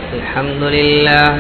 الحمد لله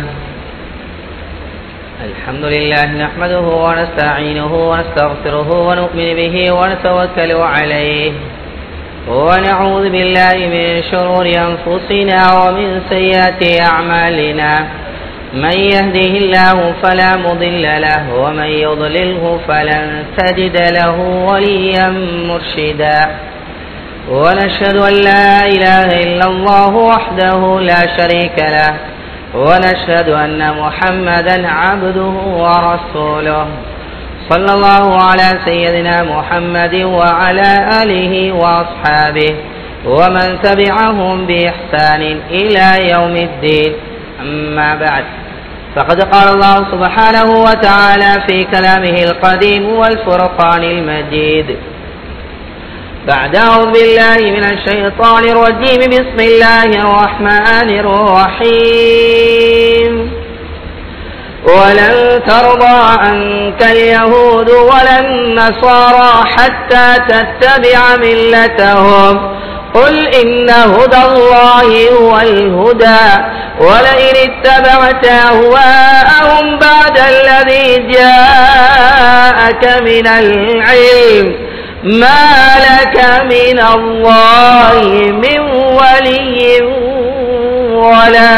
الحمد لله نحمده ونستعينه ونستغفره ونؤمن به ونتوكل عليه ونعوذ بالله من شرور أنفسنا ومن سيئات أعمالنا من يهده الله فلا مضل له ومن يضلله فلن تجد له وليا مرشدا ونشهد أن لا إله إلا الله وحده لا شريك له ونشهد أن محمدا عبده ورسوله صلى الله على سيدنا محمد وعلى آله وأصحابه ومن تبعهم بإحسان إلى يوم الدين أما بعد فقد قال الله سبحانه وتعالى في كلامه القديم والفرقان المجيد بعد أعوذ بالله من الشيطان الرجيم بسم الله الرحمن الرحيم ولن ترضى عنك اليهود ولا النصارى حتى تتبع ملتهم قل إن هدى الله هو الهدى ولئن اتبعت أهواءهم بعد الذي جاءك من العلم ما لك من الله من ولي ولا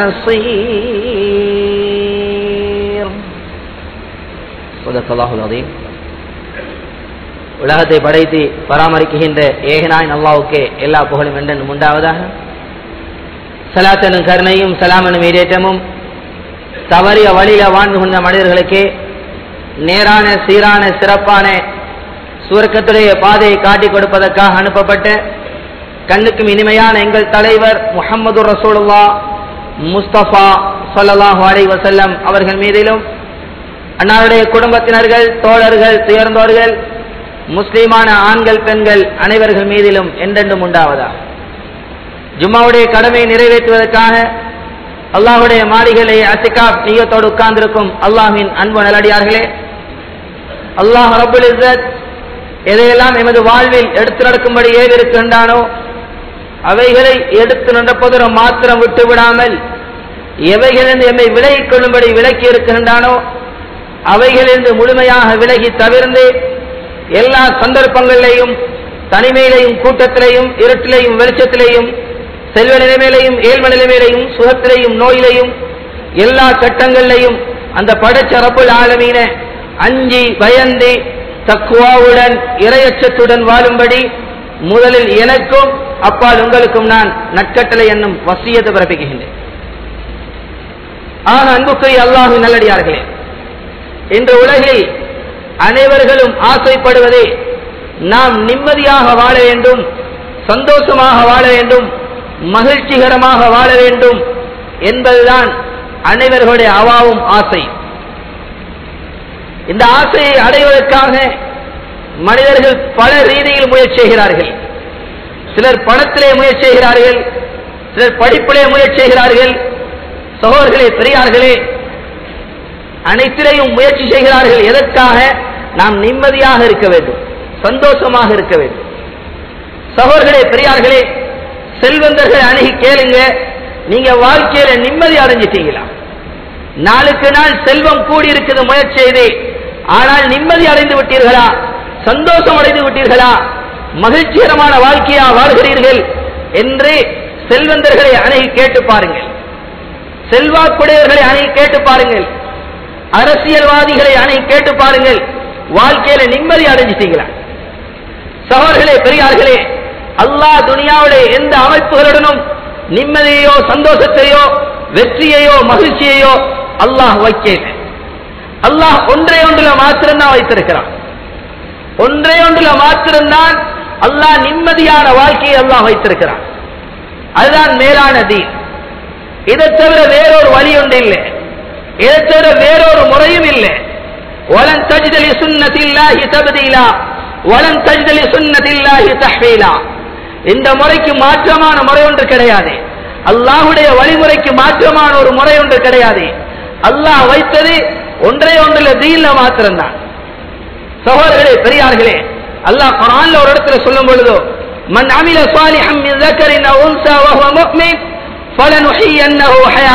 نصير صدق الله العظيم உலகத்தை படைத்து பராமரிக்கின்ற ஏகனாய் அல்லாவுக்கு எல்லா புகழும் என்றும் உண்டாவதாக சலாத்தனும் கருணையும் சலாமனும் ஈடேற்றமும் தவறிய வழியில வாழ்ந்து கொண்ட மனிதர்களுக்கு நேரான சீரான சிறப்பான சுவர்க்கத்துடைய பாதையை காட்டிக் கொடுப்பதற்காக அனுப்பப்பட்ட கண்ணுக்கும் இனிமையான எங்கள் தலைவர் முகமது ரசூலுல்லா முஸ்தபா சொல்லலாஹு அலை வசல்லம் அவர்கள் மீதிலும் அன்னாருடைய குடும்பத்தினர்கள் தோழர்கள் துயர்ந்தோர்கள் முஸ்லீமான ஆண்கள் பெண்கள் அனைவர்கள் மீதிலும் என்றென்றும் உண்டாவதா ஜும்மாவுடைய கடமையை நிறைவேற்றுவதற்காக அல்லாஹுடைய மாளிகளை அசிகாப் நீயத்தோடு உட்கார்ந்திருக்கும் அல்லாஹின் அன்பு நல்லடியார்களே அல்லாஹ் ரபுல் இசத் எதையெல்லாம் எமது வாழ்வில் எடுத்து நடக்கும்படி ஏவிருக்கின்றானோ அவைகளை எடுத்து நடப்பதற்கு மாத்திரம் விட்டு விடாமல் எவைகளிலிருந்து எம்மை விலகிக் கொள்ளும்படி விலக்கி இருக்கின்றானோ அவைகளிலிருந்து முழுமையாக விலகி தவிர்ந்து எல்லா சந்தர்ப்பங்களிலேயும் தனிமையிலையும் கூட்டத்திலையும் இருட்டிலையும் வெளிச்சத்திலையும் செல்வ நிலைமையிலையும் ஏழ்ம நிலைமையிலையும் சுகத்திலையும் நோயிலையும் எல்லா கட்டங்களிலையும் அந்த படைச்ச ரப்புல் ஆலமீன அஞ்சி பயந்து தக்குவாவுடன் இரையச்சத்துடன் வாழும்படி முதலில் எனக்கும் அப்பால் உங்களுக்கும் நான் நட்கட்டளை என்னும் வசியத்தை பிறப்பிக்கின்றேன் ஆக அன்புக்குரிய அல்லாஹு நல்லடியார்களே இன்று உலகில் அனைவர்களும் ஆசைப்படுவதே நாம் நிம்மதியாக வாழ வேண்டும் சந்தோஷமாக வாழ வேண்டும் மகிழ்ச்சிகரமாக வாழ வேண்டும் என்பதுதான் அனைவர்களுடைய அவாவும் ஆசை இந்த ஆசையை அடைவதற்காக மனிதர்கள் பல ரீதியில் முயற்சி செய்கிறார்கள் சிலர் பணத்திலே முயற்சி செய்கிறார்கள் சிலர் படிப்பிலே முயற்சி செய்கிறார்கள் சகோதரர்களே பெரியார்களே அனைத்திலையும் முயற்சி செய்கிறார்கள் எதற்காக நாம் நிம்மதியாக இருக்க வேண்டும் சந்தோஷமாக இருக்க வேண்டும் சகோதரர்களே பெரியார்களே செல்வந்தர்கள் அணுகி கேளுங்க நீங்க வாழ்க்கையில நிம்மதி அடைஞ்சிட்டீங்களா நாளுக்கு நாள் செல்வம் கூடி இருக்குது முயற்சி செய்து ஆனால் நிம்மதி அடைந்து விட்டீர்களா சந்தோஷம் அடைந்து விட்டீர்களா மகிழ்ச்சிகரமான வாழ்க்கையா வாழ்கிறீர்கள் என்று செல்வந்தர்களை அணுகி கேட்டு பாருங்கள் செல்வாக்குடையவர்களை அணுகி கேட்டு பாருங்கள் அரசியல்வாதிகளை அணுகி கேட்டு பாருங்கள் வாழ்க்கையில நிம்மதி அடைஞ்சிட்டீங்களா சகோதர்களே பெரியார்களே அல்லாஹ் துனியாவுடைய எந்த அமைப்புகளுடனும் நிம்மதியையோ சந்தோஷத்தையோ வெற்றியையோ மகிழ்ச்சியையோ அல்லாஹ் வைக்கல அல்லாஹ் ஒன்றே ஒன்றுல மாத்திரம்தான் வைத்திருக்கிறான் ஒன்றே ஒன்றுல மாத்திரம்தான் அல்லாஹ் நிம்மதியான வாழ்க்கையை அல்லாஹ் வைத்திருக்கிறான் அதுதான் மேலான தீன் இதை தவிர வேறொரு வழி ஒன்று இல்லை இதை தவிர வேறொரு முறையும் இல்லை வலன் தஜ்தலி சுன்னத்தில்லாஹி தபதீலா வலன் தஜ்தலி சுன்னத்தில்லாஹி தஹ்வீலா இந்த முறைக்கு மாற்றமான முறை ஒன்று கிடையாது அல்லாஹுடைய வழிமுறைக்கு மாற்றமான ஒரு முறை ஒன்று கிடையாது அல்லாஹ் வைத்தது ஒன்றே ஒன்றுல தீன்ல மாத்திரம்தான் சகோதரர்களே பெரியார்களே அல்லாஹ் குரான்ல ஒரு இடத்துல சொல்லும் பொழுதோ மன் அமில சாலிஹம் மின் ذكر او انثى وهو مؤمن فلنحيينه حياه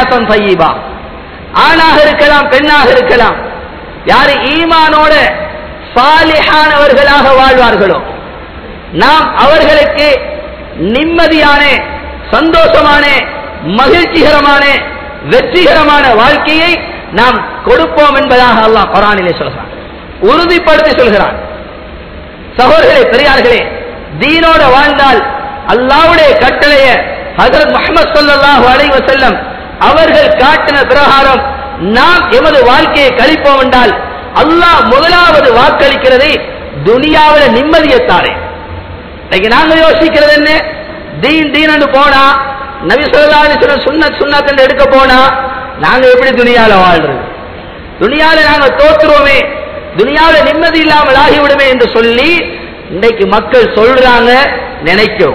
ஹயாத்தன் தய்யிபா ஆணாக இருக்கலாம் பெண்ணாக இருக்கலாம் யாரு ஈமானோட சாலிஹானவர்களாக வாழ்வார்களோ நாம் அவர்களுக்கு நிம்மதியான சந்தோஷமான மகிழ்ச்சிகரமான வெற்றிகரமான வாழ்க்கையை நாம் கொடுப்போம் என்பதாக அல்லாஹ் குரானிலே சொல்கிறான் உறுதிப்படுத்தி சொல்கிறான் சகோதரர்களே பெரியார்களே தீனோட வாழ்ந்தால் அல்லாவுடைய கட்டளைய ஹசரத் முகமது ஸல்லல்லாஹு அலைஹி வஸல்லம் அவர்கள் காட்டின பிரகாரம் நாம் எமது வாழ்க்கையை கழிப்போம் என்றால் அல்லாஹ் முதலாவது வாக்களிக்கிறதை துனியாவில நிம்மதியத்தாரே இன்னைக்கு நாங்க யோசிக்கிறது என்ன தீன் தீனு போனா நபி ஸல்லல்லாஹு அலைஹி வஸல்லம் சுன்னத் சுன்னத் என்று எடுக்க போனா நாங்க எப்படி துனியால வாழ்றது துனியால நாங்க தோற்றுருவோமே துனியாவில நிம்மதி இல்லாமல் ஆகிவிடுமே என்று சொல்லி இன்னைக்கு மக்கள் சொல்றாங்க நினைக்கிறோம்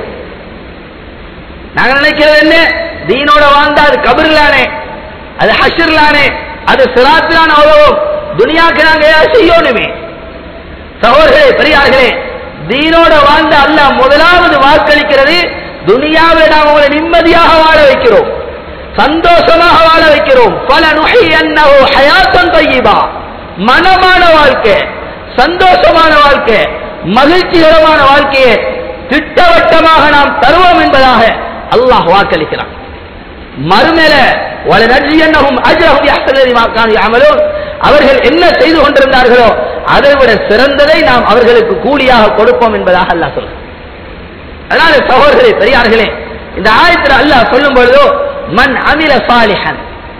நாங்க நினைக்கிறது என்ன தீனோட வாழ்ந்தா அது கபர்லானே அது ஹஷர்லானே அது சிராத்திலான உதவும் துனியாக்கு நாங்க ஏதாவது செய்யணுமே சகோதரர்களே பெரியார்களே தீனோட வாழ்ந்த அல்லாஹ் முதலாவது வாக்களிக்கிறது துனியாவில் நாம் உங்களை நிம்மதியாக வாழ வைக்கிறோம் சந்தோஷமாக வாழ வைக்கிறோம் பல நுகை என்னவோ ஹயாத்தன் தையிபா மனமான வாழ்க்கை சந்தோஷமான வாழ்க்கை மகிழ்ச்சிகரமான வாழ்க்கையை திட்டவட்டமாக நாம் தருவோம் என்பதாக அல்லாஹ் வாக்களிக்கிறான் மறுமேல வளநஜியன்னகும் அஜரஹும் யஹ்சனதி மா கானு யஅமலூன் அவர்கள் என்ன செய்து கொண்டிருந்தார்களோ அதை விட சிறந்ததை நாம் அவர்களுக்கு கூலியாக கொடுப்போம் என்பதாக அல்லாஹ் சொல்றான் அதனால சகோதரர்களே பெரியார்களே இந்த ஆயத்தில் அல்லாஹ் சொல்லும் பொழுதோ மன் அமில சாலிஹன்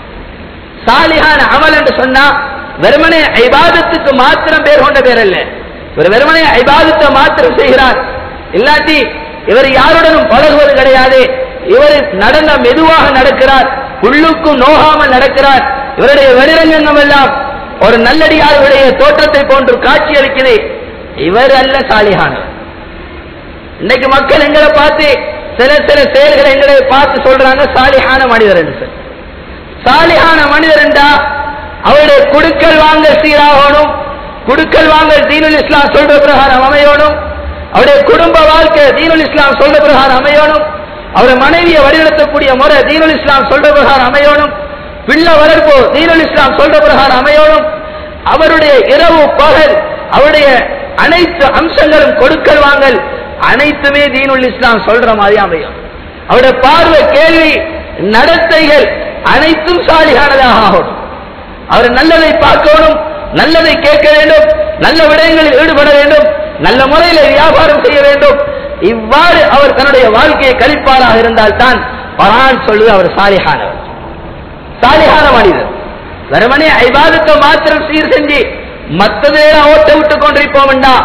சாலிஹான அமல் என்று சொன்னா வெறுமனே ஐபாதத்துக்கு மாத்திரம் பேர் கொண்ட பேர் அல்ல இவர் வெறுமனே ஐபாதத்தை மாத்திரம் செய்கிறார் இல்லாட்டி இவர் யாருடனும் பழகுவது கிடையாது இவர் நடந்த மெதுவாக நடக்கிறார் உள்ளுக்கும் நோகாமல் நடக்கிறார் இவருடைய வெளிரங்கங்கள் எல்லாம் ஒரு நல்லடியாருடைய தோற்றத்தை போன்று காட்சி அளிக்குது இவர் அல்ல சாலிஹானவர் இன்னைக்கு மக்கள் எங்களை பார்த்து சில சில செயல்களை எங்களை பார்த்து சொல்றாங்க சாலிஹான மனிதர் என்று சொல்லி சாலிஹான மனிதர் என்றா அவருடைய குடுக்கல் வாங்கல் சீராகணும் குடுக்கல் வாங்கல் தீனுல் இஸ்லாம் சொல்ற பிரகாரம் அமையணும் அவருடைய குடும்ப வாழ்க்கை தீனுல் இஸ்லாம் சொல்ற பிரகாரம் அமையணும் அவருடைய மனைவியை வழிநடத்தக்கூடிய முறை தீனுல் இஸ்லாம் சொல்ற பிரகாரம் அமையணும் பிள்ளை வளர்ப்பு தீனுல் இஸ்லாம் சொல்ற பிரகாரம் அமையணும் அவருடைய இரவு பகல் அவருடைய அனைத்து அம்சங்களும் கொடுக்கல் வாங்கல் அனைத்துமே தீனுல் இஸ்லாம் சொல்ற மாதிரி அமையும் அவருடைய பார்வை கேள்வி நடத்தைகள் அனைத்தும் சாலிகானதாக ஆகணும் அவர் நல்லதை பார்க்கணும் நல்லதை கேட்க வேண்டும் நல்ல விடயங்களில் ஈடுபட வேண்டும் நல்ல முறையில் வியாபாரம் செய்ய வேண்டும் இவ்வாறு அவர் தன்னுடைய வாழ்க்கையை கழிப்பாராக இருந்தால் தான் பரான் சொல்லுது அவர் சாலிகானவர் சாலிகான மனிதர் வெறுமனே ஐபாதத்தை மாத்திரம் சீர் செஞ்சு மற்றதையெல்லாம் ஓட்ட விட்டு கொண்டிருப்போம் வேண்டாம்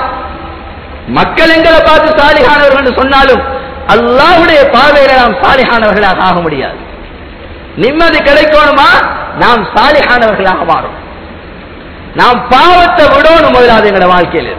மக்கள் எங்களை பார்த்து சாலிகானவர்கள் என்று சொன்னாலும் அல்லாஹ்வுடைய பார்வையில நாம் சாலிகானவர்களாக ஆக முடியாது நிம்மதி கிடைக்கணுமா நாம் சாலிகானவர்களாக மாறும் நாம் பாவத்தை விடணும் முதலாவது எங்களோட வாழ்க்கையில்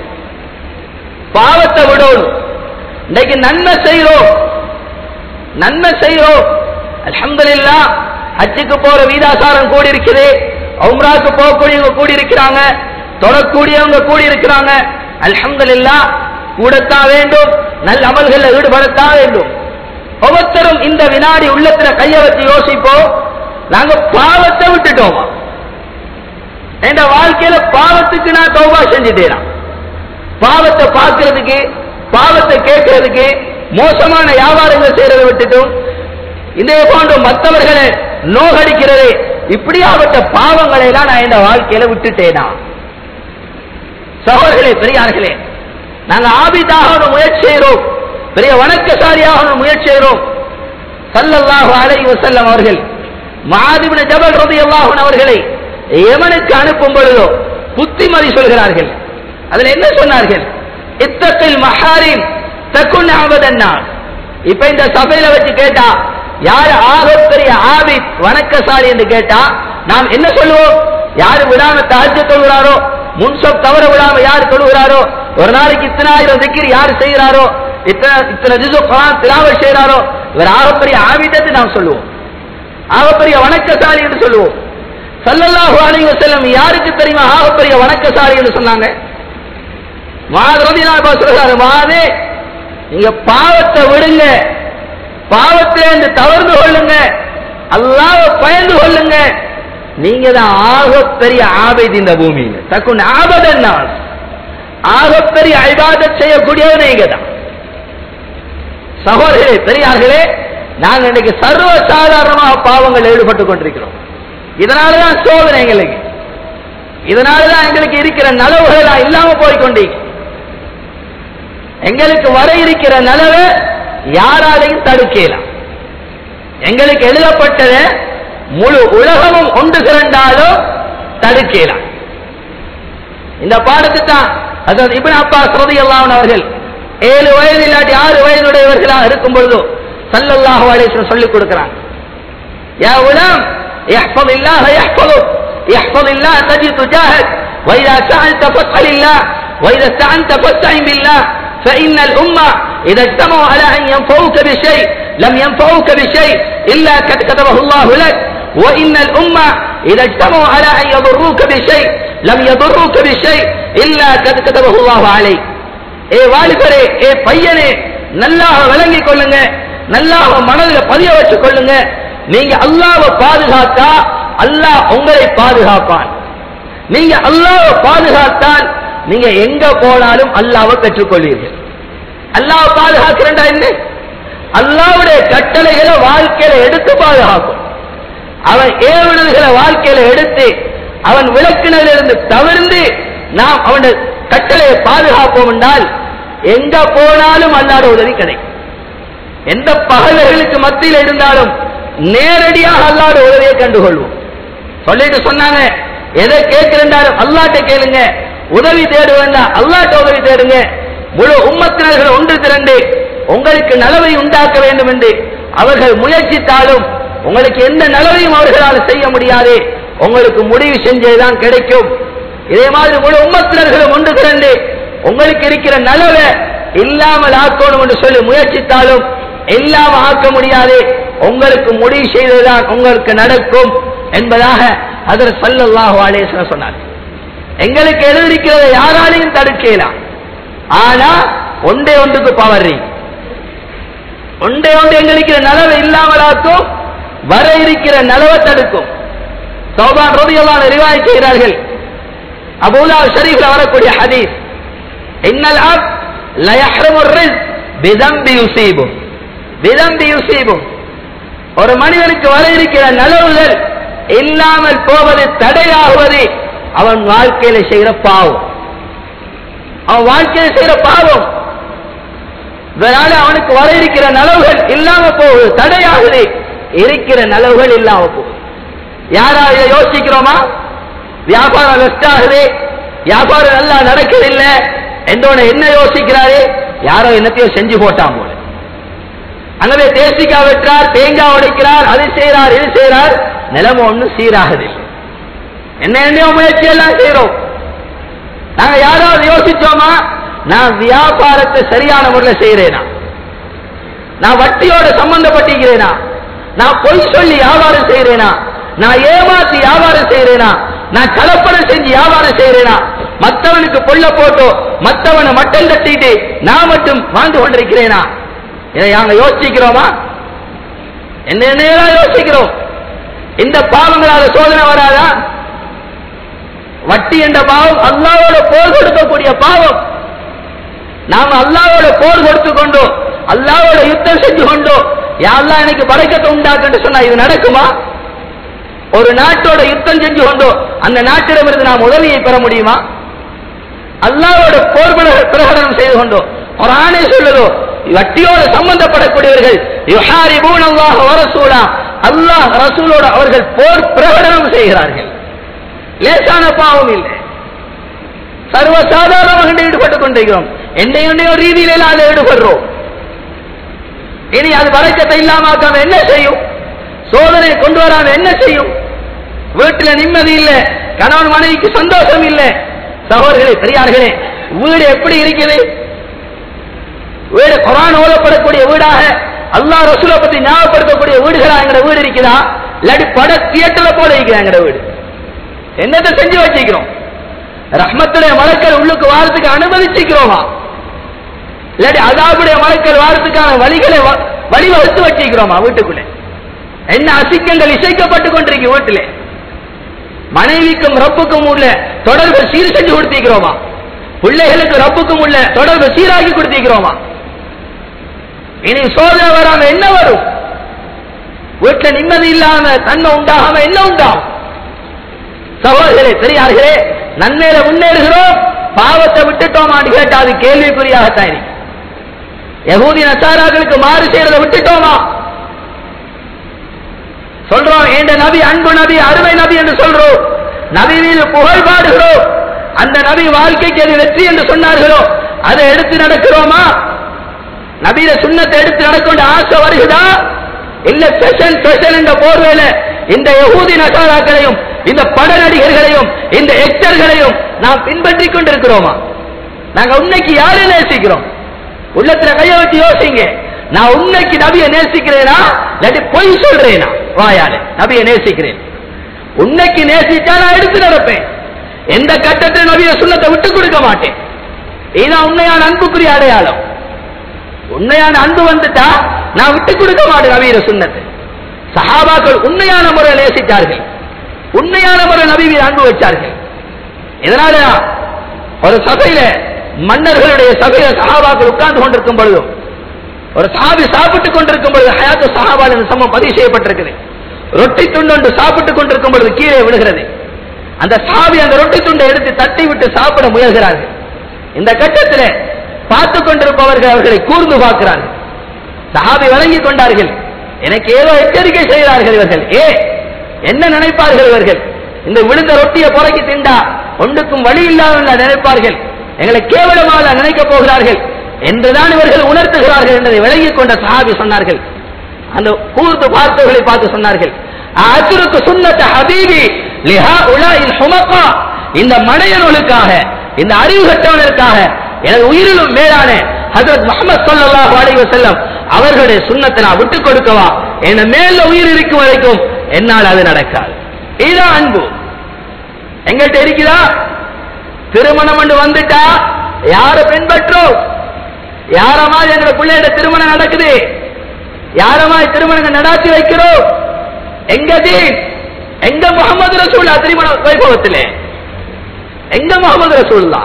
பாவத்தை விடணும் இன்னைக்கு நன்மை செய்கிறோம் நன்மை செய்கிறோம் அல்ஹம்துலில்லா ஹஜ்ஜுக்கு போற வீதாசாரம் கூடி இருக்குது உம்ராக்கு போகக்கூடியவங்க கூடி இருக்கிறாங்க தொடக்கூடியவங்க கூடி இருக்கிறாங்க அல்ஹம்துலில்லா கூடத்தான் வேண்டும் நல்ல அமல்கள்ல ஈடுபடத்தான் வேண்டும் ஒவ்வொருத்தரும் இந்த வினாடி உள்ளத்துல கைய வச்சு யோசிப்போம் நாங்க பாவத்தை விட்டுட்டோமா என் வாழ்க்கையில பாவத்துக்கு நான் தௌபா செஞ்சுட்டேனா பாவத்தை பார்க்கிறதுக்கு பாவத்தை கேட்கறதுக்கு மோசமான வியாபாரங்கள் செய்யறதை விட்டுட்டும் இதே போன்று மற்றவர்களை நோகடிக்கிறது இப்படியாப்பட்ட பாவங்களை எல்லாம் நான் இந்த வாழ்க்கையில விட்டுட்டேனா சகோதரர்களே பெரியார்களே நாங்க ஆபிதாக ஒரு முயற்சி செய்கிறோம் பெரிய வணக்கசாரியாக ஒரு முயற்சி செய்கிறோம் சல்லல்லாஹு அலைஹி வஸல்லம் அவர்கள் மாதிபின ஜபல் ரலியல்லாஹு அன்ஹு அவர்களை யமனுக்கு அனுப்பும் பொழுதோ புத்திமதி சொல்கிறார்கள் அதுல என்ன சொன்னார்கள் இத்தத்தில் மஹாரிம் தக்குன் ஆபதன்னா இப்ப இந்த சபையில வச்சு கேட்டா யார் ஆகப்பெரிய ஆபித் வணக்கசாலி என்று கேட்டா நாம் என்ன சொல்லுவோம் யாரு விடாம தாஜ்ஜ தொழுகிறாரோ முன்சப் தவற விடாம யார் தொழுகிறாரோ ஒரு நாளைக்கு இத்தனை ஆயிரம் திக்கிர் யார் செய்கிறாரோ இத்தனை இத்தனை ஜிசு குரான் திலாவல் செய்கிறாரோ இவர் ஆகப்பெரிய ஆபிதத்தை நாம் சொல்லுவோம் ஆகப்பெரிய வணக்கசாலி என்று சொல்லுவோம் சல்லல்லாஹு அலைஹி வஸல்லம் யாருக்கு தெரியுமா ஆகப்பெரிய வணக்கசாலி என்று சொன்னாங்க மாதரதி நான் சொல்றாரு மாதே நீங்க பாவத்தை விடுங்க பாவத்திலிருந்து தவறுந்து கொள்ளுங்க அல்லாஹ் பயந்து கொள்ளுங்க நீங்க தான் ஆகப்பெரிய ஆபைது இந்த பூமியில தக்குன் ஆபதன் ஆகப்பெரிய ஐபாதத் செய்யக்கூடியவர் நீங்க தான் சகோதரே பெரியார்களே நாங்க இன்னைக்கு சர்வ சாதாரணமாக பாவங்கள் ஈடுபட்டுக் கொண்டிருக்கிறோம் இதனாலதான் சோதனை எங்களுக்கு இதனாலதான் எங்களுக்கு இருக்கிற நலவுகள் எல்லாம் இல்லாம போய்கொண்டீங்க எங்களுக்கு வர இருக்கிற நலவை யாராலையும் தடுக்கலாம் எங்களுக்கு எழுதப்பட்டத முழு உலகமும் ஒன்று திரண்டாலும் தடுக்கலாம் இந்த பாடத்தை தான் அதாவது இபின் அப்பா சரதி அவர்கள் ஏழு வயது இல்லாட்டி ஆறு வயதுடையவர்களாக இருக்கும் பொழுது சல்லல்லாஹு அலைஹி சொல்லிக் கொடுக்கிறாங்க யா உலம் يحفظ الله يحفظك يحفظ الله تجد تجاهك وإذا سألت فاسأل الله وإذا استعنت فاستعن بالله فإن الأمة إذا اجتمعوا على أن ينفعوك بشيء لم ينفعوك بشيء إلا قد كتبه الله لك وإن الأمة إذا اجتمعوا على أن يضروك بشيء لم يضروك بشيء إلا قد كتبه الله عليك ஏ வாலிபரே ஏ பையனே நல்லாக விளங்கிக் கொள்ளுங்க நல்லாக மனதில் பதிய வச்சுக் கொள்ளுங்க நீங்க அல்லாவை பாதுகாத்தா அல்லாஹ் உங்களை பாதுகாப்பான் நீங்க அல்லாவை பாதுகாத்தால் நீங்க எங்க போனாலும் அல்லாவை பெற்றுக்கொள்வீர்கள் அல்லாவை பாதுகாக்கிறா என்ன அல்லாவுடைய கட்டளைகளை வாழ்க்கையில எடுத்து பாதுகாக்கும் அவன் ஏவுனதுகளை வாழ்க்கையில எடுத்து அவன் விளக்குனதிலிருந்து தவிர்ந்து நாம் அவனுடைய கட்டளையை பாதுகாப்போம் என்றால் எங்க போனாலும் அல்லாட உதவி கிடைக்கும் எந்த பகல்களுக்கு மத்தியில் இருந்தாலும் நேரடியாக அல்லாட உதவியை கண்டுகொள்வோம் சொல்லிட்டு சொன்னாங்க எதை கேட்கிறேன்டாலும் அல்லாட்ட கேளுங்க உதவி தேடு வேண்டாம் அல்லாட்ட உதவி தேடுங்க முழு உம்மத்தினர்கள் ஒன்று திரண்டு உங்களுக்கு நலவை உண்டாக்க வேண்டும் என்று அவர்கள் முயற்சித்தாலும் உங்களுக்கு எந்த நலவையும் அவர்களால் செய்ய முடியாது உங்களுக்கு முடிவு செஞ்சதுதான் கிடைக்கும் இதே மாதிரி முழு உம்மத்தினர்களும் ஒன்று திரண்டு உங்களுக்கு இருக்கிற நலவை இல்லாமல் ஆக்கணும் என்று சொல்லி முயற்சித்தாலும் இல்லாம ஆக்க முடியாது உங்களுக்கு முடிவு செய்ததுதான் உங்களுக்கு நடக்கும் என்பதாக அதில் சல்லல்லாஹு அலேஸ்வர சொன்னார் எங்களுக்கு எழுதிருக்கிறத யாராலையும் தடுக்கலாம் ஆனா ஒன்றே ஒன்றுக்கு பவர்றி ஒன்றே ஒன்று எங்களுக்கு நலவை இல்லாமலாக்கும் வர இருக்கிற நலவை தடுக்கும் சௌபான் ரோதியெல்லாம் ரிவாய் செய்கிறார்கள் அபூலா ஷரீஃப்ல வரக்கூடிய ஹதீஸ் இன்னல் அப் லயஹ்ரமு ரிஸ் பிதம்பி யுசீபு பிதம்பி யுசீபு ஒரு மனிதனுக்கு வர இருக்கிற நலவுகள் இல்லாமல் போவது தடையாகுவது அவன் வாழ்க்கையில செய்கிற பாவம் அவன் வாழ்க்கையில செய்கிற பாவம் இதனால அவனுக்கு வர இருக்கிற நலவுகள் இல்லாம போகுது தடையாகுது இருக்கிற நலவுகள் இல்லாம போகுது யாரா இதை யோசிக்கிறோமா வியாபாரம் வெஸ்ட் ஆகுது வியாபாரம் நல்லா நடக்கவில்லை என்றோட என்ன யோசிக்கிறாரு யாரோ என்னத்தையோ செஞ்சு போட்டான் போல அங்கவே தேசிக்காய் வெட்டுறார் தேங்காய் உடைக்கிறார் அது செய்யறார் இது செய்யறார் நிலைமை ஒன்றும் சீராகதில்லை என்ன என்னையோ முயற்சி எல்லாம் செய்யறோம் நாங்க யாராவது யோசிச்சோமா நான் வியாபாரத்தை சரியான முறையில் செய்யறேனா நான் வட்டியோட சம்பந்தப்பட்டிருக்கிறேனா நான் பொய் சொல்லி வியாபாரம் செய்யறேனா நான் ஏமாத்தி வியாபாரம் செய்யறேனா நான் கலப்படம் செஞ்சு வியாபாரம் செய்யறேனா மத்தவனுக்கு பொல்ல போட்டோ மத்தவனை மட்டம் தட்டிட்டு நான் மட்டும் வாழ்ந்து கொண்டிருக்கிறேனா இதை நாங்க யோசிக்கிறோமா என்ன என்னையெல்லாம் யோசிக்கிறோம் இந்த பாவங்களால சோதனை வராதா வட்டி என்ற பாவம் அல்லாவோட போர் கொடுக்கக்கூடிய பாவம் நாம அல்லாவோட போர் கொடுத்து கொண்டோம் அல்லாவோட யுத்தம் செஞ்சு கொண்டோம் யாரெல்லாம் எனக்கு படைக்கத்தை உண்டாக்குன்னு சொன்னா இது நடக்குமா ஒரு நாட்டோட யுத்தம் செஞ்சு கொண்டோம் அந்த நாட்டிடமிருந்து நாம் உதவியை பெற முடியுமா அல்லாவோட போர் பிரகடனம் செய்து கொண்டோம் ஒரு ஆணை சொல்லுதோ வட்டியோடு சம்பந்தப்படக்கூடியவர்கள் யுஹாரிபூன் அல்லாஹ் வரசூலா அல்லாஹ் ரசூலோட அவர்கள் போர் பிரகடனம் செய்கிறார்கள் லேசான பாவம் இல்லை சர்வசாதாரணமாக ஈடுபட்டுக் கொண்டிருக்கிறோம் என்னையோ ரீதியில அதை ஈடுபடுறோம் இனி அது வழக்கத்தை இல்லாம என்ன செய்யும் சோதனை கொண்டு வராம என்ன செய்யும் வீட்டுல நிம்மதி இல்ல கணவன் மனைவிக்கு சந்தோஷம் இல்ல சகோதரர்களே பெரியார்களே வீடு எப்படி இருக்குது வீடு குரான் ஓதப்படக்கூடிய வீடாக அல்லாஹ் ரசூலை பத்தி ஞாபகப்படுத்தக்கூடிய வீடுகளா எங்கட வீடு இருக்குதா இல்லாட்டி பட தியேட்டர்ல போல இருக்குது எங்கட வீடு என்னத்தை செஞ்சு வச்சிருக்கிறோம் ரஹ்மத்துடைய மலக்கள் உள்ளுக்கு வாரத்துக்கு அனுமதிச்சுக்கிறோமா இல்லாட்டி அதாபுடைய மலக்கள் வாரத்துக்கான வழிகளை வழிவகுத்து வச்சிருக்கிறோமா வீட்டுக்குள்ளே என்ன அசிக்கங்கள் இசைக்கப்பட்டு கொண்டிருக்கு வீட்டிலே மனைவிக்கும் ரப்புக்கும் உள்ள தொடர்பு சீர் செஞ்சு கொடுத்திருக்கிறோமா பிள்ளைகளுக்கு ரப்புக்கும் உள்ள தொடர்பு சீராக்கி கொடுத்திருக்கிறோமா இனி சோதனை வராம என்ன வரும் வீட்டுல நிம்மதி இல்லாம தன்மை உண்டாகாம என்ன உண்டாகும் சகோதரர்களே பெரியார்களே நன்மையில முன்னேறுகிறோம் பாவத்தை விட்டுட்டோமான்னு கேட்டா அது கேள்விக்குறியாகத்தான் இருக்கு யகூதி நசாராக்களுக்கு மாறு செய்யறதை விட்டுட்டோமா சொல்றோம் என்ற நபி அன்பு நபி அருமை நபி என்று சொல்றோம் நபி மீது புகழ் பாடுகிறோம் அந்த நபி வாழ்க்கைக்கு அது வெற்றி என்று சொன்னார்களோ அதை எடுத்து நடக்கிறோமா நபியில சுண்ணத்தை எடுத்து நடக்கொண்ட ஆசை வருகிறதா இல்ல ஸ்பெஷல் ஸ்பெஷல் என்ற போர்வையில இந்த யகூதி நசாராக்களையும் இந்த பட நடிகர்களையும் இந்த எக்டர்களையும் நாம் பின்பற்றி கொண்டிருக்கிறோமா நாங்க உன்னைக்கு யாரை நேசிக்கிறோம் உள்ளத்துல கைய வச்சு யோசிங்க நான் உன்னைக்கு நபியை நேசிக்கிறேனா இல்லாட்டி பொய் சொல்றேனா வாயால நபியை நேசிக்கிறேன் உன்னைக்கு நேசிச்சா நான் எடுத்து நடப்பேன் எந்த கட்டத்தில் நபிய சுண்ணத்தை விட்டு கொடுக்க மாட்டேன் இதுதான் உண்மையான அன்புக்குரிய அடையாளம் உண்மையான அன்பு வந்துட்டா நான் விட்டு கொடுக்க மாட்டேன் நவீன சுண்ணத்தை சஹாபாக்கள் உண்மையான முறை நேசித்தார்கள் உண்மையான முறை நபி மீது அன்பு வச்சார்கள் இதனால ஒரு சபையில மன்னர்களுடைய சபையில சஹாபாக்கள் உட்கார்ந்து கொண்டிருக்கும் பொழுதும் ஒரு சாபி சாப்பிட்டுக் கொண்டிருக்கும் பொழுது ஹயாத்து சஹாபால் என்ற சமம் பதிவு செய்யப்பட்டிருக்குது ரொட்டி துண்டு ஒன்று சாப்பிட்டுக் கொண்டிருக்கும் பொழுது கீழே விழுகிறது அந்த சாவி அந்த ரொட்டி துண்டை எடுத்து தட்டி விட்டு சாப்பிட முயல்கிறார்கள் இந்த கட்டத்தில் பார்த்து கொண்டிருப்பவர்கள் அவர்களை கூர்ந்து பார்க்கிறார்கள் சஹாபி வழங்கிக் கொண்டார்கள் எனக்கு ஏதோ எச்சரிக்கை செய்கிறார்கள் இவர்கள் ஏ என்ன நினைப்பார்கள் இவர்கள் இந்த விழுந்த ரொட்டியை புறக்கி திண்டா ஒன்றுக்கும் வழி இல்லாமல் நினைப்பார்கள் எங்களை கேவலமாக நினைக்கப் போகிறார்கள் என்றுதான் இவர்கள் உணர்த்துகிறார்கள் என்பதை விளங்கிக் கொண்ட சஹாபி சொன்னார்கள் அந்த கூர்ந்து பார்த்தவர்களை பார்த்து சொன்னார்கள் அசுருக்கு சுன்னத்த ஹபீபி லிஹா உலாயில் ஹுமக்கா இந்த மடையனுக்காக இந்த அறிவு கட்டவனுக்காக எனது உயிரிலும் மேலான ஹசரத் முகமது ஸல்லல்லாஹு அலைஹி வஸல்லம் அவர்களுடைய சுண்ணத்தை நான் விட்டுக் கொடுக்கவா என் மேல உயிர் இருக்கும் வரைக்கும் என்னால் அது நடக்காது இதுதான் அன்பு எங்கிட்ட இருக்குதா திருமணம் என்று வந்துட்டா யார பின்பற்றோம் யாரமா எங்க பிள்ளையோட திருமணம் நடக்குது யாரமா திருமணம் நடாத்தி வைக்கிறோம் எங்க தீன் எங்க முகமது ரசூல்லா திருமண வைபவத்திலே எங்க முகமது ரசூல்லா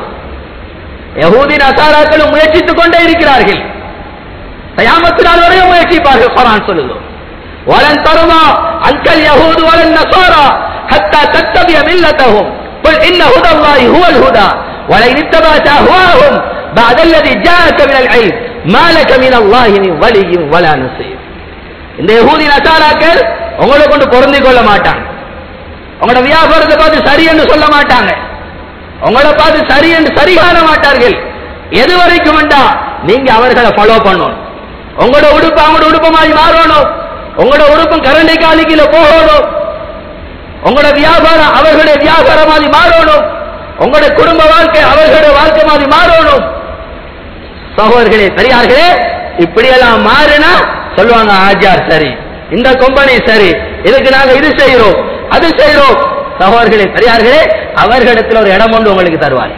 யகூதி நசாராக்களும் முயற்சித்துக் கொண்டே இருக்கிறார்கள் கயாமத்தினால் வரையும் முயற்சிப்பார்கள் குரான் சொல்லுது வலன் தருமா அன்கல் யஹூது வலன் நசாரா ஹத்தா தத்தபிய மில்லத்தஹும் قل إن هدى الله هو الهدى ولئن اتبعت أهواهم بعد الذي جاءك من العلم ما لك من الله من ولي ولا نصير இந்த யகூதி நசாராக்கள் உங்களை கொண்டு பொருந்திக் கொள்ள மாட்டாங்க உங்களோட வியாபாரத்தை பார்த்து சரி என்று சொல்ல மாட்டாங்க உங்களை பார்த்து சரி என்று சரி காண மாட்டார்கள் எது வரைக்கும் வேண்டா நீங்க அவர்களை ஃபாலோ பண்ணணும் உங்களோட உடுப்பு அவங்களோட உடுப்பு மாதிரி மாறணும் உங்களோட உடுப்பும் கரண்டை காலிக்கில போகணும் உங்களோட வியாபாரம் அவர்களுடைய வியாபாரம் மாதிரி மாறணும் உங்களுடைய குடும்ப வாழ்க்கை அவர்களுடைய வாழ்க்கை மாதிரி மாறணும் சகோதரர்களே பெரியார்களே இப்படியெல்லாம் மாறினா சொல்லுவாங்க ஆஜார் சரி இந்த கம்பெனி சரி இதுக்கு நாங்க இது செய்யறோம் அது செய்யறோம் சகோதரர்களே பெரியார்களே அவர்களிடத்தில் ஒரு இடம் ஒன்று உங்களுக்கு தருவார்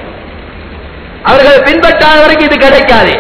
அவர்கள் பின்பற்றாத வரைக்கும் இது கிடைக்காது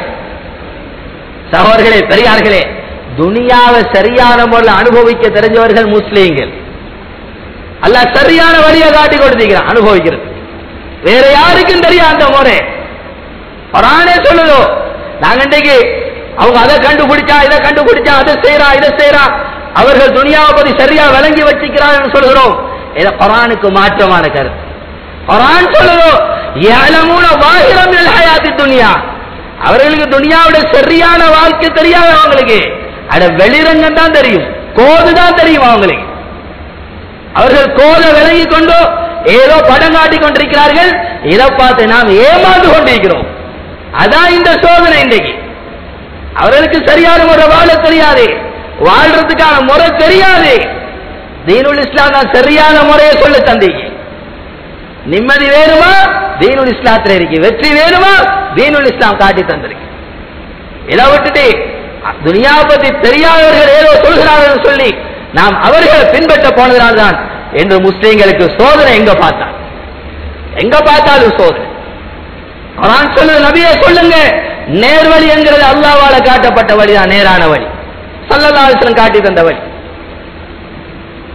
சகோதரர்களே பெரியார்களே துனியாவை சரியான முறையில் அனுபவிக்க தெரிஞ்சவர்கள் முஸ்லீம்கள் அல்ல சரியான வழியை காட்டி கொடுத்தீங்கிறான் அனுபவிக்கிறது வேற யாருக்கும் தெரியாது அந்த முறை குரானே சொல்லுதோ நாங்க இன்றைக்கு அவங்க அதை கண்டுபிடிச்சா இதை கண்டுபிடிச்சா அதை செய்யறா இதை செய்யறா அவர்கள் துனியாவை பத்தி சரியா விளங்கி வச்சுக்கிறார்கள் சொல்கிறோம் இதை குரானுக்கு மாற்றமான கருத்து குரான் சொல்லுதோ ஏழமூன வாகிரம் ஹயாத்தி துனியா அவர்களுக்கு துனியாவுடைய சரியான வாழ்க்கை தெரியாது அவங்களுக்கு அட வெளிரங்கம் தான் தெரியும் கோது தான் தெரியும் அவங்களுக்கு அவர்கள் கோல விலகி கொண்டு ஏதோ படம் காட்டி கொண்டிருக்கிறார்கள் இதை பார்த்து நாம் ஏமாந்து கொண்டிருக்கிறோம் அதான் இந்த சோதனை இன்றைக்கு அவர்களுக்கு சரியான முறை வாழ தெரியாது வாழ்றதுக்கான முறை தெரியாது தீனுல் இஸ்லாம் தான் சரியான முறையை சொல்ல தந்தீங்க நிம்மதி வேணுமா தீனுல் இஸ்லாத்துல இருக்கு வெற்றி வேணுமா தீனுல் இஸ்லாம் காட்டி தந்திருக்கு இதை விட்டுட்டு துனியா பத்தி தெரியாதவர்கள் ஏதோ சொல்கிறார்கள் சொல்லி நாம் அவர்களை பின்பற்ற போனதினால்தான் என்று முஸ்லீம்களுக்கு சோதனை எங்க பார்த்தார் எங்க பார்த்தாலும் சோதனை குரான் சொல்லுது நபியே சொல்லுங்க நேர்வழி என்கிறது அல்லாவால காட்டப்பட்ட வழிதான் நேரான வழி சல்லல்லாஹு காட்டி தந்த வழி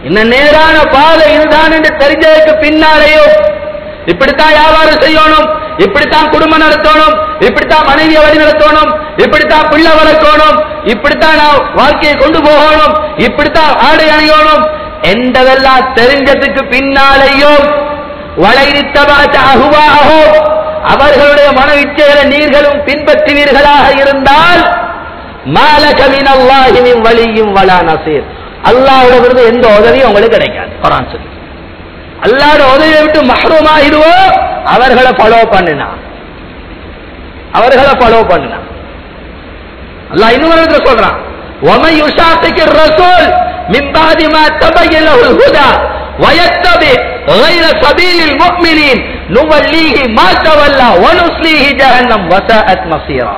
இந்த நேரான பாதை இதுதான் என்று தெரிஞ்சதுக்கு பின்னாலேயும் இப்படித்தான் வியாபாரம் செய்யணும் இப்படித்தான் குடும்பம் நடத்தணும் இப்படித்தான் மனைவியை வழி நடத்தணும் இப்படித்தான் பிள்ளை வளர்க்கணும் இப்படித்தான் நான் வாழ்க்கையை கொண்டு போகணும் இப்படித்தான் ஆடை அணியணும் என்றதெல்லாம் தெரிஞ்சதுக்கு பின்னாலேயும் வளைரித்தபாட்ட அகுவாகும் அவர்களுடைய மன இச்சைகளை நீர்களும் பின்பற்றுவீர்களாக இருந்தால் மாலகமின் அல்லாஹினின் வழியும் வலா நசீர் அல்லாஹ்விடமிருந்து எந்த உதவியும் உங்களுக்கு கிடைக்காது குரான் சொல்லி அல்லாஹ்வோட உதவியை விட்டு மஹ்ரூம் ஆகிடுவோம் அவர்களை ஃபாலோ பண்ணினா அவர்களை ஃபாலோ பண்ணினா அல்லாஹ் இன்னும் ஒரு இடத்துல சொல்றான் ومن يشاقق الرسول من بعد ما تبين له الهدى ويتبع غير سبيل المؤمنين نوليه ما تولى ونصليه جهنم وساءت مصيرا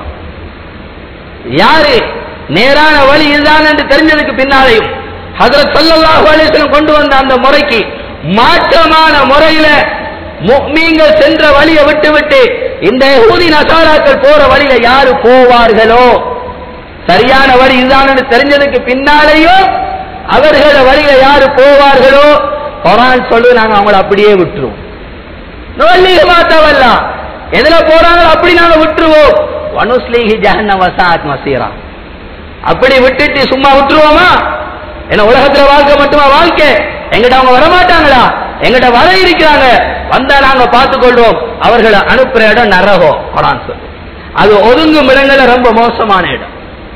யாரு நேரான வழி இதுதான் என்று தெரிஞ்சதுக்கு பின்னாலேயும் ஹதரத் ஸல்லல்லாஹு அலைஹி வஸல்லம் கொண்டு வந்த அந்த முறைக்கு மாற்றமான முறையில முஃமின்கள் சென்ற வழியை விட்டுவிட்டு இந்த யஹூதி நசாராக்கள் போற வழியில யாரு போவார்களோ சரியான வழி இதுதான் என்று தெரிஞ்சதுக்கு பின்னாலேயும் அவர்கள வழியில யாரு போவார்களோ குரான் சொல்லு நாங்க அவங்கள அப்படியே விட்டுருவோம் நோல்லிக மாத்தவல்ல எதுல போறாங்களோ அப்படி நாங்க விட்டுருவோம் வனுஸ்லீஹி ஜஹன்னம் வசாத் மசீரா அப்படி விட்டுட்டு சும்மா விட்டுருவோமா என்ன உலகத்துல வாழ்க்கை மட்டுமா வாழ்க்கை எங்கிட்ட அவங்க வரமாட்டாங்களா எங்கிட்ட வர இருக்கிறாங்க வந்தா நாங்க பார்த்துக் கொள்வோம் அவர்களை அனுப்புற இடம் நரகம் குரான் சொல்லு அது ஒதுங்கும் இடங்கள்ல ரொம்ப மோசமான இடம்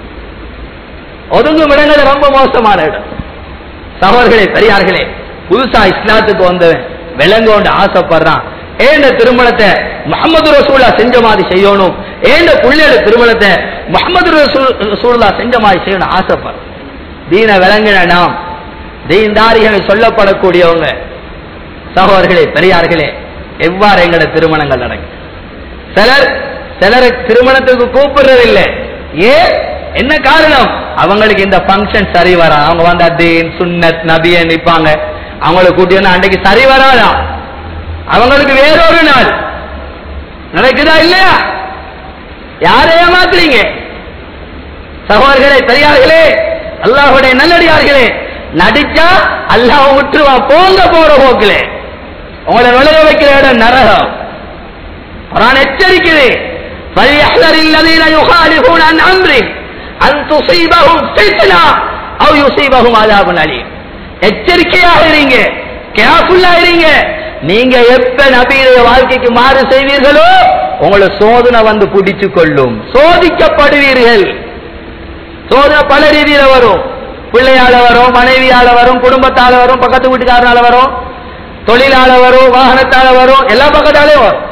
ஒதுங்கும் இடங்கள்ல ரொம்ப மோசமான இடம் சகோதரர்களே பெரியார்களே புதுசா இஸ்லாத்துக்கு வந்தவன் விளங்கோண்டு ஆசைப்படுறான் ஏண்ட திருமணத்தை முகமது ரசூல்லா செஞ்ச மாதிரி செய்யணும் ஏண்ட புள்ளையோட திருமணத்தை முகமது ரசூல்லா செஞ்ச மாதிரி செய்யணும் ஆசைப்படுறான் தீன விளங்கின நாம் தீன்தாரிகள் சொல்லப்படக்கூடியவங்க சகோதரர்களே பெரியார்களே எவ்வாறு எங்கட திருமணங்கள் நடக்கும் சிலர் சிலரை திருமணத்துக்கு கூப்பிடுறதில்லை ஏன் என்ன காரணம் அவங்களுக்கு இந்த ஃபங்க்ஷன் சரி வரா அவங்க வந்தா தீன் சுன்னத் நபிய நிப்பாங்க அவங்களை கூட்டி வந்து அன்றைக்கு சரி வராதா அவங்களுக்கு வேறொரு நாள் நடக்குதா இல்லையா யாரை ஏமாத்துறீங்க சகோதரர்களே பெரியார்களே அல்லாஹுடைய நல்லடியார்களே நடிச்சா அல்லாஹ் விட்டுருவா போங்க போற போக்கிலே உங்களை நுழைய வைக்கிற இடம் நரகம் குரான் எச்சரிக்குது فليحذر الذين يخالفون عن امره ان تصيبهم فتنه او يصيبهم عذاب اليم எச்சரிக்கையாக இருங்க கேர்ஃபுல்லா இருங்க நீங்க எப்ப நபியுடைய வாழ்க்கைக்கு மாறு செய்வீர்களோ உங்களை சோதனை வந்து பிடிச்சு கொள்ளும் சோதிக்கப்படுவீர்கள் சோதனை பல ரீதியில வரும் பிள்ளையால வரும் மனைவியால வரும் குடும்பத்தால வரும் பக்கத்து வீட்டுக்காரனால வரும் தொழிலால வரும் வாகனத்தால வரும் எல்லா பக்கத்தாலே வரும்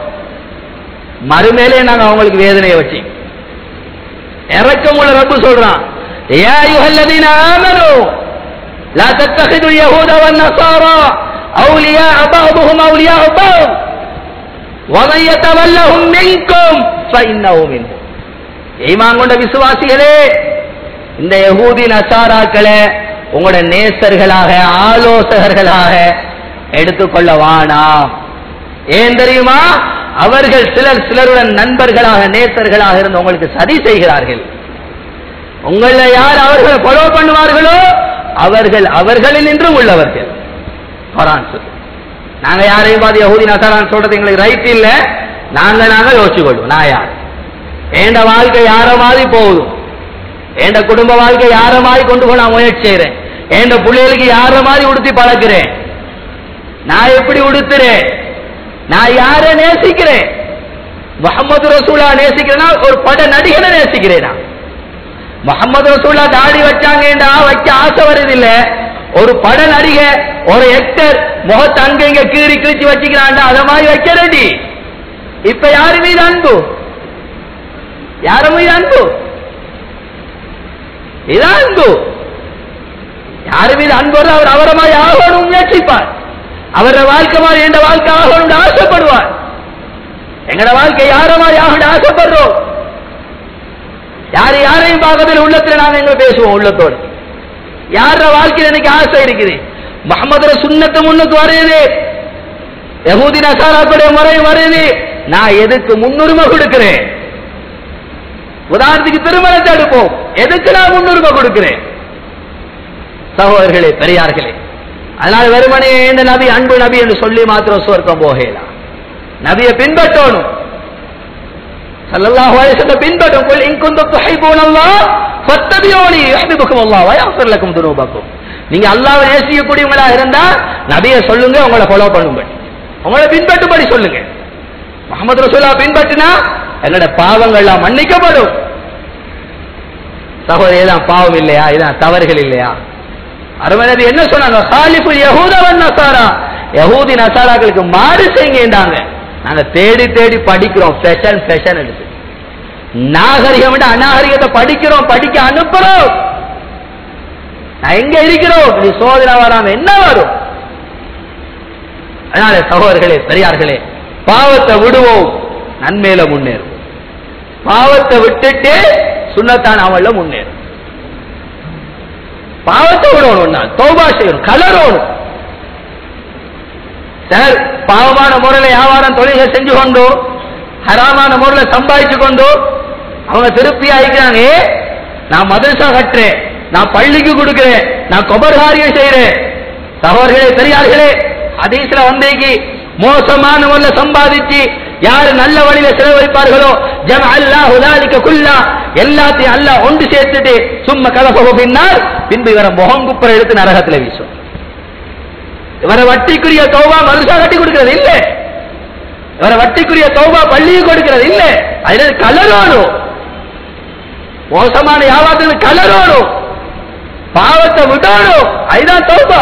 மறுமேலே நாங்க அவங்களுக்கு வேதனையை வச்சு இறக்கமுள்ள ரப்பு சொல்றான் يا أيها الذين آمنوا لا تتخذوا اليهود والنصارى أولياء بعضهم أولياء بعض ومن يتولهم منكم فإنه منهم ஈமான் கொண்ட விசுவாசிகளே இந்த யகூதி நசாராக்களை உங்களோட நேசர்களாக ஆலோசகர்களாக எடுத்துக்கொள்ள வானாம் ஏன் தெரியுமா அவர்கள் சிலர் சிலருடன் நண்பர்களாக நேசர்களாக இருந்து உங்களுக்கு சதி செய்கிறார்கள் உங்கள யார் அவர்களை ஃபாலோ பண்ணுவார்களோ அவர்கள் அவர்களில் நின்றும் உள்ளவர்கள் குரான் சொல்லு நாங்க யாரையும் பாதி யஹூதி நசாரான் சொல்றது எங்களுக்கு ரைட் இல்ல நாங்க நாங்க யோசிச்சு கொள்வோம் நான் யார் ஏண்ட வாழ்க்கை யார மாதிரி போகுதும் ஏண்ட குடும்ப வாழ்க்கை யார மாதிரி கொண்டு போக நான் முயற்சி செய்யறேன் ஏண்ட பிள்ளைகளுக்கு யார மாதிரி உடுத்தி பழக்கிறேன் நான் எப்படி உடுத்துறேன் நான் யார நேசிக்கிறேன் முகமது ரசூலா நேசிக்கிறேன்னா ஒரு பட நடிகனை நேசிக்கிறேனா முகமது ரசூலா தாடி வச்சாங்கடா வைக்க ஆசை வருது இல்ல ஒரு பட நடிகை ஒரு ஆக்டர் முகத்தை அங்க இங்க கீறி கிழிச்சு வச்சுக்கிறான்டா அத மாதிரி வைக்க ரெடி இப்ப யாரு மீது அன்பு யார மீது அன்பு இதான் அன்பு யாரு மீது அன்பு வருதோ அவர் அவரை மாதிரி ஆகணும் முயற்சிப்பார் அவரோட வாழ்க்கை மாதிரி எந்த வாழ்க்கை ஆகணும்னு ஆசைப்படுவார் எங்கட வாழ்க்கை யார மாதிரி ஆகணும் ஆசைப்படுறோம் யாரு யாரையும் பார்க்கறதில்ல உள்ளத்துல நாங்க எங்க பேசுவோம் உள்ளத்தோடு யார வாழ்க்கையில் எனக்கு ஆசை இருக்குது முகமது சுண்ணத்து முன்னுக்கு வருது யகூதி நசாராக்களுடைய முறை வருது நான் எதுக்கு முன்னுரிமை கொடுக்கிறேன் உதாரணத்துக்கு திருமணத்தை எடுப்போம் எதுக்கு நான் முன்னுரிமை கொடுக்கிறேன் சகோதரர்களே பெரியார்களே அதனால வெறுமனே இந்த நபி அன்பு நபி என்று சொல்லி மாத்திரம் சுவர்க்கம் போகலாம் நபியை பின்பற்றணும் சல்லல்லாஹு அலைஹி வஸல்லம் பின்பற்றும் குல் இன் குன்தும் துஹிப்பூனல்லாஹ் ஃபத்தபியூனி யுஹிப்புக்கும் அல்லாஹ் வ யக்ஃபிர் லக்கும் துனூபக்கும் நீங்க அல்லாஹ்வை நேசிக்கக்கூடியவங்களா இருந்தா நபியை சொல்லுங்க உங்களை ஃபாலோ பண்ணும்படி உங்களை பின்பற்றும்படி சொல்லுங்க முகமது ரசூலா பின்பற்றினா என்னோட பாவங்கள்லாம் மன்னிக்கப்படும் சகோதரி இதான் பாவம் இல்லையா இதான் தவறுகள் இல்லையா அருமை நபி என்ன சொன்னாங்க ஹாலிஃபு யஹூதவன் நசாரா யஹூதி நசாராக்களுக்கு மாறு செய்யுங்கன்றாங்க நாங்க தேடி தேடி படிக்கிறோம் ஃபேஷன் ஃபேஷன் எடுத்து நாகரிகம் விட அநாகரிகத்தை படிக்கிறோம் படிக்க அனுப்புறோம் நான் எங்க இருக்கிறோம் நீ சோதனை வராம என்ன வரும் அதனால சகோதரர்களே பெரியார்களே பாவத்தை விடுவோம் நன்மையில முன்னேறும் பாவத்தை விட்டுட்டு சுண்ணத்தான் அவள முன்னேறும் பாவத்தை விடணும் நான் தௌபா செய்யணும் கலரணும் சார் பாவமான முறையில வியாபாரம் தொழிலை செஞ்சு கொண்டு ஹராமான முறையில சம்பாதிச்சு கொண்டு அவங்க திருப்தி ஆயிக்கிறாங்க "ஏ, நான் மதரசா கட்டுறேன் நான் பள்ளிக்கு கொடுக்கிறேன் நான் கொபர்காரியம் செய்யறேன் சகோதரர்களே பெரியார்களே ஹதீஸ்ல வந்தேக்கு மோசமான முறையில சம்பாதிச்சு யாரு நல்ல வழியில செலவழிப்பார்களோ ஜம் அல்லாஹ் உதாலிக்க குல்லா எல்லாத்தையும் அல்லாஹ் ஒன்று சேர்த்துட்டு சும்மா கலப்போ பின்னால் பின்பு இவரை முகங்குப்புற எடுத்து நரகத்துல வீசும் இவரை வட்டிக்குரிய தௌபா மனுஷா கட்டி கொடுக்கிறது இல்ல இவரை வட்டிக்குரிய தௌபா பள்ளியை கொடுக்கிறது இல்ல அதுல கலரோடும் மோசமான வியாபாரத்தில் கலரோடும் பாவத்தை விடணும் அதுதான் தௌபா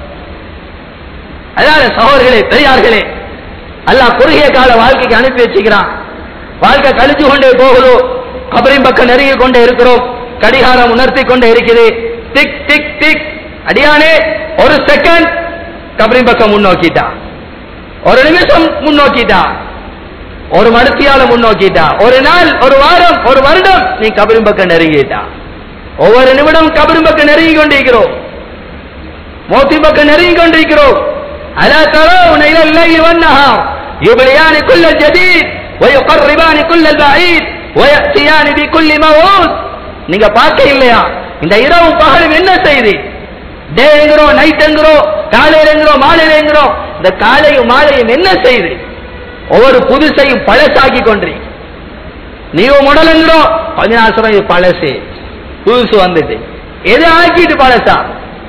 அதனால சகோதரர்களே பெரியார்களே அல்லாஹ் குறுகிய கால வாழ்க்கைக்கு அனுப்பி வச்சுக்கிறான் வாழ்க்கை கழிச்சு கொண்டே போகுதோம் கபரின் பக்கம் நெருங்கி கொண்டே இருக்கிறோம் கடிகாரம் உணர்த்தி கொண்டே இருக்குது டிக் டிக் டிக் அடியானே ஒரு செகண்ட் கபரின் பக்கம் முன்னோக்கிட்டா ஒரு நிமிஷம் முன்னோக்கிட்டா ஒரு மனுத்தியால முன்னோக்கிட்டா ஒரு நாள் ஒரு வாரம் ஒரு வருடம் நீ கபரின் பக்கம் நெருங்கிட்டா ஒவ்வொரு நிமிடம் கபரின் பக்கம் நெருங்கி கொண்டிருக்கிறோம் மோத்தி பக்கம் நெருங்கி கொண்டிருக்கிறோம் ألا ترون إلى الليل والنهار يبليان كل الجديد ويقربان كل البعيد ويأتيان بكل موعود நீங்க பார்க்க இல்லையா இந்த இரவு பகலும் என்ன செய்து டே என்கிறோம் நைட் என்கிறோம் காலையில என்கிறோம் மாலையில என்கிறோம் இந்த காலையும் மாலையும் என்ன செய்து ஒவ்வொரு புதுசையும் பழசாக்கி கொண்டு நீயும் முடல் என்கிறோம் கொஞ்ச நாள் சொல்ற இது பழசு புதுசு வந்துட்டு எது ஆக்கிட்டு பழசா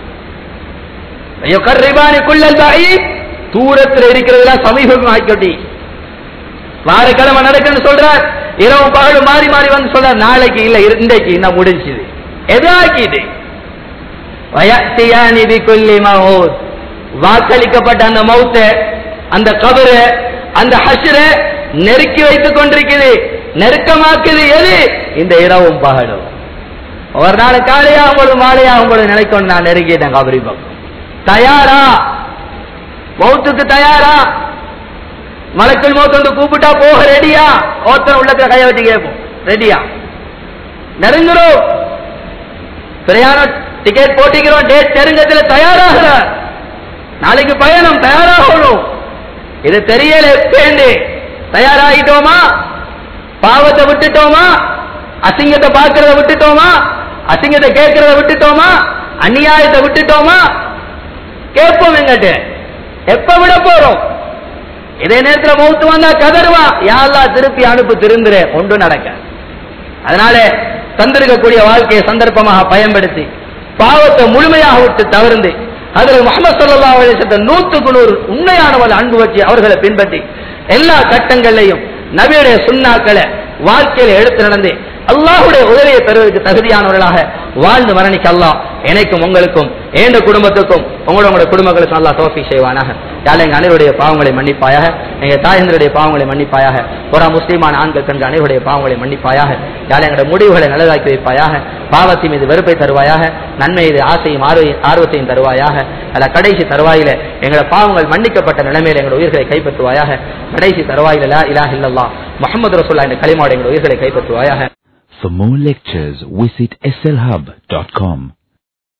யுகர்ரிபானி குல்லல் பஈத் தூரத்தில் இருக்கிறதெல்லாம் சமீபம் ஆக்கிட்டி வாரக்கிழமை நடக்குன்னு சொல்றார் இரவு பகலும் மாறி மாறி வந்து சொல்றார் நாளைக்கு இல்ல இரு- இன்றைக்கு என்ன முடிஞ்சுது எது ஆக்கிது வயத்தியானி பிகுல்லி மௌத் வாக்களிக்கப்பட்ட அந்த மௌத்த அந்த கபர அந்த ஹஷ்ர நெருக்கி வைத்துக் கொண்டிருக்குது நெருக்கமாக்குது எது இந்த இரவும் பகலும் ஒரு நாள் காலையாகும் பொழுது மாலையாகும் பொழுது நினைக்கொண்டு நான் நெருங்கிட்டேன் கபரி பக்கம் தயாரா மௌத்துக்கு தயாரா மலக்குள் மௌத்து வந்து கூப்பிட்டா போக ரெடியா ஒருத்தன் உள்ளத்துல கைய வச்சு கேட்போம் ரெடியா நெருங்குறோம் பிரயாணம் டிக்கெட் போட்டிக்கிறோம் டேட் நெருங்கத்துல தயாராகிறார் நாளைக்கு பயணம் தயாராகணும் இது தெரியல எப்பேண்டு தயாராகிட்டோமா பாவத்தை விட்டுட்டோமா அசிங்கத்தை பார்க்கறத விட்டுட்டோமா அசிங்கத்தை கேட்கறத விட்டுட்டோமா அநியாயத்தை விட்டுட்டோமா கேட்போம் எங்கிட்ட எப்ப விட போறோம் இதே நேரத்துல மௌத்து வந்தா கதறுவா யாழ்லா திருப்பி அனுப்பு திருந்துரு ஒன்றும் நடக்க அதனால தந்திருக்கக்கூடிய வாழ்க்கையை சந்தர்ப்பமாக பயன்படுத்தி பாவத்தை முழுமையாக விட்டு தவிர்ந்து அதில் முகமது சல்லா அலிசத்தை நூத்துக்கு நூறு உண்மையானவர்கள் அன்பு வச்சு அவர்களை பின்பற்றி எல்லா கட்டங்கள்லையும் நபியுடைய சுண்ணாக்களை வாழ்க்கையில எடுத்து நடந்து அல்லாஹுடைய உதவியை பெறுவதற்கு தகுதியானவர்களாக வாழ்ந்து மரணிக்க அல்லாஹ் எனக்கும் உங்களுக்கும் ஏண்ட குடும்பத்துக்கும் உங்களோட உங்களோட குடும்பங்களுக்கும் அல்லாஹ் தோஃபி செய்வானாக யாழ் எங்க அனைவருடைய பாவங்களை மன்னிப்பாயாக எங்க தாயந்தருடைய பாவங்களை மன்னிப்பாயாக ஒரு முஸ்லீமான ஆண்கள் பெண்கள் அனைவருடைய பாவங்களை மன்னிப்பாயாக யாழ் எங்களுடைய முடிவுகளை நல்லதாக்கி வைப்பாயாக பாவத்தின் மீது வெறுப்பை தருவாயாக நன்மை இது ஆசையும் ஆர்வை- ஆர்வத்தையும் தருவாயாக அல்ல கடைசி தருவாயில எங்களோட பாவங்கள் மன்னிக்கப்பட்ட நிலைமையில எங்களுடைய உயிர்களை கைப்பற்றுவாயாக கடைசி தருவாயில லா இலாஹ இல்லல்லாஹ் முஹம்மது ரசூல்லா என்ற களிமாவோட எங்களுடைய உயிர்களை கைப்பற்றுவாயாக For more lectures, visit slhub.com.